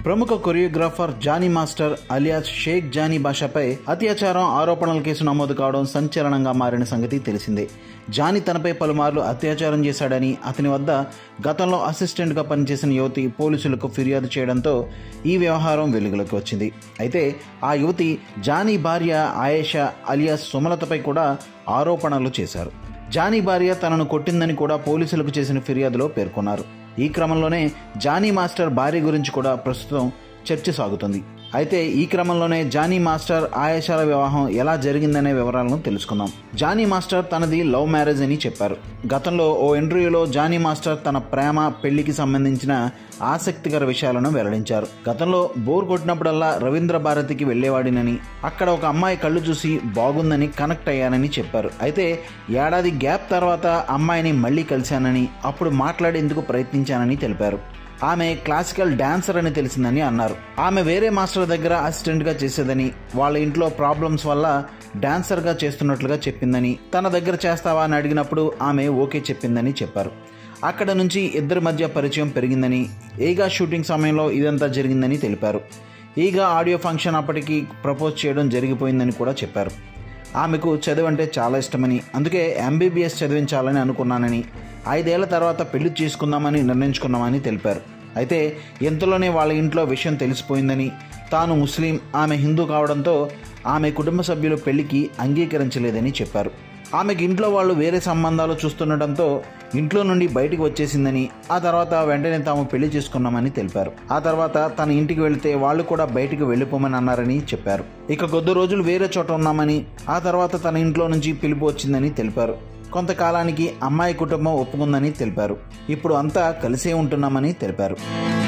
ప్రముఖ choreographer Jani master alias Sheikh Jani బాషాపై అత్యాచారం ఆరోపణల కేసు నమోదు కావడం సంచలనంగా మారిన సంగతి తెలిసిందే జానీ తనపై పలుమార్లు అత్యాచారం చేశాడని అతని వద్ద గతంలో అసిస్టెంట్గా పనిచేసిన యువతి పోలీసులకు ఫిర్యాదు చేయడంతో ఈ వ్యవహారం వెలుగులోకి వచ్చింది అయితే ఆ యువతి జానీ భార్య ఆయేషా అలియాస్ సుమలతపై కూడా ఆరోపణలు చేశారు జానీ భార్య తనను కొట్టిందని కూడా పోలీసులకు చేసిన ఫిర్యాదులో పేర్కొన్నారు ఈ క్రమంలోనే జానీ మాస్టర్ భార్య గురించి కూడా ప్రస్తుతం చర్చ సాగుతుంది అయితే ఈ క్రమంలోనే జానీ మాస్టర్ ఆయేషాల వివాహం ఎలా జరిగిందనే వివరాలను తెలుసుకుందాం జానీ మాస్టర్ తనది లవ్ మ్యారేజ్ అని చెప్పారు గతంలో ఓ ఇంటర్వ్యూలో జానీ మాస్టర్ తన ప్రేమ పెళ్లికి సంబంధించిన ఆసక్తికర విషయాలను వెల్లడించారు గతంలో బోర్ కొట్టినప్పుడల్లా రవీంద్ర భారతికి వెళ్లేవాడినని అక్కడ ఒక అమ్మాయి కళ్ళు చూసి బాగుందని కనెక్ట్ అయ్యానని చెప్పారు అయితే ఏడాది గ్యాప్ తర్వాత అమ్మాయిని మళ్ళీ కలిశానని అప్పుడు మాట్లాడేందుకు ప్రయత్నించానని తెలిపారు ఆమె క్లాసికల్ డాన్సర్ అని తెలిసిందని అన్నారు ఆమె వేరే మాస్టర్ దగ్గర అసిస్టెంట్గా చేసేదని వాళ్ళ ఇంట్లో ప్రాబ్లమ్స్ వల్ల డాన్సర్గా చేస్తున్నట్లుగా చెప్పిందని తన దగ్గర చేస్తావా అని అడిగినప్పుడు ఆమె ఓకే చెప్పిందని చెప్పారు అక్కడ నుంచి ఇద్దరి మధ్య పరిచయం పెరిగిందని ఈగా షూటింగ్ సమయంలో ఇదంతా జరిగిందని తెలిపారు ఈగా ఆడియో ఫంక్షన్ అప్పటికి ప్రపోజ్ చేయడం జరిగిపోయిందని కూడా చెప్పారు ఆమెకు చదువు అంటే చాలా ఇష్టమని అందుకే ఎంబీబీఎస్ చదివించాలని అనుకున్నానని ఐదేళ్ల తర్వాత పెళ్లి చేసుకుందామని నిర్ణయించుకున్నామని తెలిపారు అయితే ఇంతలోనే వాళ్ళ ఇంట్లో విషయం తెలిసిపోయిందని తాను ముస్లిం ఆమె హిందూ కావడంతో ఆమె కుటుంబ సభ్యులు పెళ్లికి అంగీకరించలేదని చెప్పారు ఆమెకి ఇంట్లో వాళ్ళు వేరే సంబంధాలు చూస్తుండటంతో ఇంట్లో నుండి బయటికి వచ్చేసిందని ఆ తర్వాత వెంటనే తాము పెళ్లి చేసుకున్నామని తెలిపారు ఆ తర్వాత తన ఇంటికి వెళితే వాళ్ళు కూడా బయటికి వెళ్ళిపోమని అన్నారని చెప్పారు ఇక కొద్ది రోజులు వేరే చోట ఉన్నామని ఆ తర్వాత తన ఇంట్లో నుంచి పిలుపు వచ్చిందని తెలిపారు కొంతకాలానికి అమ్మాయి కుటుంబం ఒప్పుకుందని తెలిపారు ఇప్పుడు అంతా కలిసే ఉంటున్నామని తెలిపారు